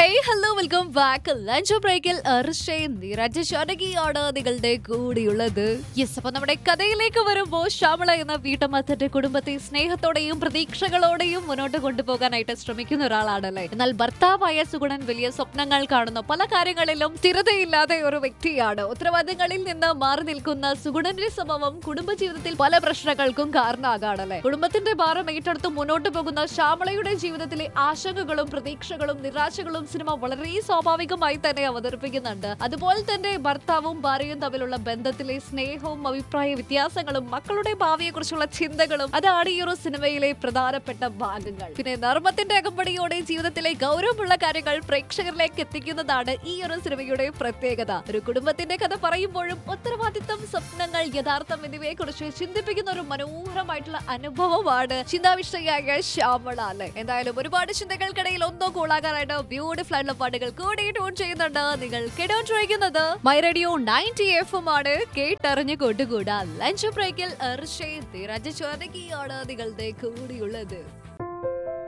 hey hello welcome back lunch ബ്രേക്കിൽ അർഷയും നിരജ ശാനകിയാണ് നിങ്ങളുടെ കൂടിയുള്ളത് യെസ് അപ്പൊ നമ്മുടെ കഥയിലേക്ക് വരുമ്പോൾ ശ്യാമള എന്ന വീട്ടമ്മ തന്റെ കുടുംബത്തെ സ്നേഹത്തോടെയും പ്രതീക്ഷകളോടെയും മുന്നോട്ട് കൊണ്ടുപോകാനായിട്ട് ശ്രമിക്കുന്ന ഒരാളാണല്ലേ എന്നാൽ ഭർത്താവായ സുഗുണൻ വലിയ സ്വപ്നങ്ങൾ കാണുന്നു പല കാര്യങ്ങളിലും സ്ഥിരതയില്ലാതെ ഒരു വ്യക്തിയാണ് ഉത്തരവാദിത്തങ്ങളിൽ നിന്ന് മാറി നിൽക്കുന്ന സുഗുണന്റെ സ്വഭാവം കുടുംബജീവിതത്തിൽ പല പ്രശ്നങ്ങൾക്കും കാരണമാകാണല്ലേ കുടുംബത്തിന്റെ ഭാരം ഏറ്റെടുത്ത് മുന്നോട്ട് പോകുന്ന ശ്യാമളയുടെ ജീവിതത്തിലെ ആശങ്കകളും പ്രതീക്ഷകളും നിരാശകളും സിനിമ വളരെ സ്വാഭാവികമായി തന്നെ അവതരിപ്പിക്കുന്നുണ്ട് അതുപോലെ തന്നെ ഭർത്താവും ഭാര്യയും തമ്മിലുള്ള ബന്ധത്തിലെ സ്നേഹവും അഭിപ്രായ വ്യത്യാസങ്ങളും മക്കളുടെ ഭാവിയെ കുറിച്ചുള്ള ചിന്തകളും അതാണ് ഈ ഒരു സിനിമയിലെ പ്രധാനപ്പെട്ട ഭാഗങ്ങൾ പിന്നെ നർമ്മത്തിന്റെ അകമ്പടിയോടെ ജീവിതത്തിലെ ഗൗരവമുള്ള കാര്യങ്ങൾ പ്രേക്ഷകരിലേക്ക് എത്തിക്കുന്നതാണ് ഈ ഒരു സിനിമയുടെ പ്രത്യേകത ഒരു കുടുംബത്തിന്റെ കഥ പറയുമ്പോഴും ഉത്തരവാദിത്തം സ്വപ്നങ്ങൾ യഥാർത്ഥം എന്നിവയെ കുറിച്ച് ചിന്തിപ്പിക്കുന്ന ഒരു മനോഹരമായിട്ടുള്ള അനുഭവമാണ് ചിന്താവിഷയായ ശ്യാമള അല്ലെ എന്തായാലും ഒരുപാട് ചിന്തകൾക്കിടയിൽ ഒന്നോ കൂളാകാനായിട്ട് ബ്യൂട്ടിഫുൾ ആയിട്ടുള്ള പാട്ടുകൾ കൂടി ട്യൂൺ ചെയ്യുന്നുണ്ട് നിങ്ങൾ കേട്ടോണ്ടിരിക്കുന്നത് മൈ റേഡിയോ നയൻറ്റി എഫ് ആണ് കേട്ടറിഞ്ഞു കൊണ്ടുകൂടാ ലഞ്ച് ബ്രേക്കിൽ അർഷേ തിരഞ്ഞു ചോദകിയാണ് നിങ്ങളുടെ കൂടിയുള്ളത്